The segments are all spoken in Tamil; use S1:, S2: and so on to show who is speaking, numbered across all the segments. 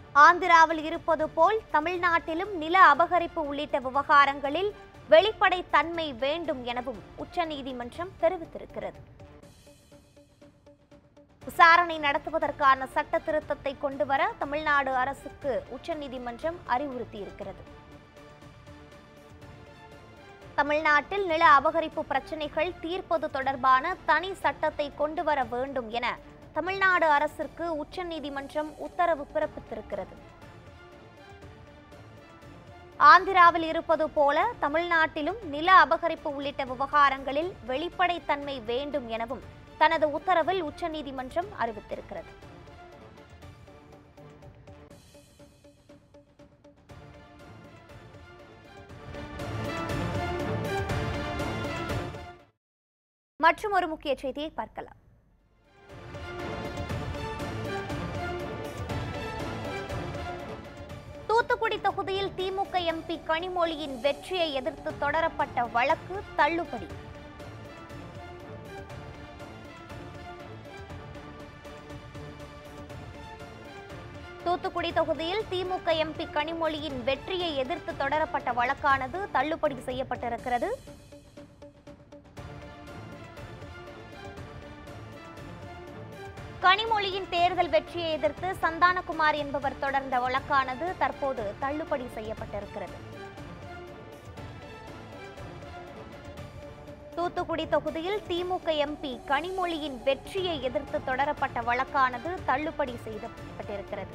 S1: ஆந்திராவில் இருப்பது போல் தமிழ்நாட்டிலும் நில அபகரிப்பு உள்ளிட்ட விவகாரங்களில் வெளிப்படைத்தன்மை வேண்டும் எனவும் உச்சநீதிமன்றம் தெரிவித்திருக்கிறது விசாரணை நடத்துவதற்கான சட்ட திருத்தத்தை கொண்டுவர தமிழ்நாடு அரசுக்கு உச்சநீதிமன்றம் அறிவுறுத்தியிருக்கிறது தமிழ்நாட்டில் நில அபகரிப்பு பிரச்சினைகள் தீர்ப்பது தொடர்பான தனி சட்டத்தை கொண்டு வர வேண்டும் என தமிழ்நாடு அரசிற்கு உச்சநீதிமன்றம் உத்தரவு பிறப்பித்திருக்கிறது ஆந்திராவில் இருப்பது போல தமிழ்நாட்டிலும் நில அபகரிப்பு உள்ளிட்ட விவகாரங்களில் வெளிப்படைத்தன்மை வேண்டும் எனவும் தனது உத்தரவில் உச்சநீதிமன்றம் அறிவித்திருக்கிறது மற்றும் ஒரு முக்கிய செய்தியை பார்க்கலாம் தூத்துக்குடி தொகுதியில் திமுக எம்பி கனிமொழியின் வெற்றியை எதிர்த்து தொடரப்பட்ட வழக்கு தள்ளுபடி தூத்துக்குடி தொகுதியில் திமுக எம்பி கனிமொழியின் வெற்றியை எதிர்த்து தொடரப்பட்ட வழக்கானது தள்ளுபடி செய்யப்பட்டிருக்கிறது கனிமொழியின் தேர்தல் வெற்றியை எதிர்த்து சந்தானகுமார் என்பவர் தொடர்ந்த வழக்கானது தற்போது தள்ளுபடி செய்யப்பட்டிருக்கிறது தூத்துக்குடி தொகுதியில் திமுக எம்பி கனிமொழியின் வெற்றியை எதிர்த்து தொடரப்பட்ட வழக்கானது தள்ளுபடி செய்யப்பட்டிருக்கிறது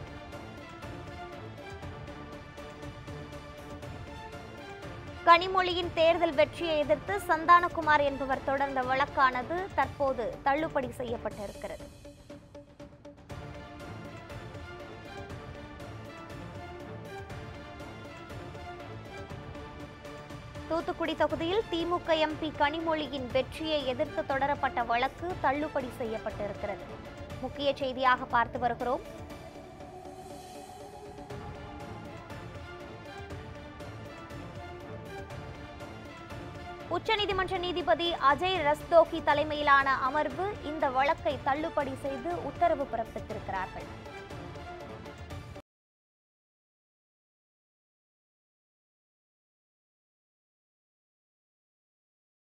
S1: கனிமொழியின் தேர்தல் வெற்றியை எதிர்த்து சந்தானகுமார் என்பவர் தொடர்ந்த வழக்கானது தற்போது தள்ளுபடி செய்யப்பட்டிருக்கிறது தூத்துக்குடி தொகுதியில் திமுக எம்பி கனிமொழியின் வெற்றியை எதிர்த்து தொடரப்பட்ட வழக்கு தள்ளுபடி செய்யப்பட்டிருக்கிறது முக்கிய செய்தியாக பார்த்து வருகிறோம் உச்சநீதிமன்ற நீதிபதி அஜய் ரஸ்தோகி தலைமையிலான அமர்வு இந்த வழக்கை தள்ளுபடி செய்து உத்தரவு பிறப்பித்திருக்கிறார்கள்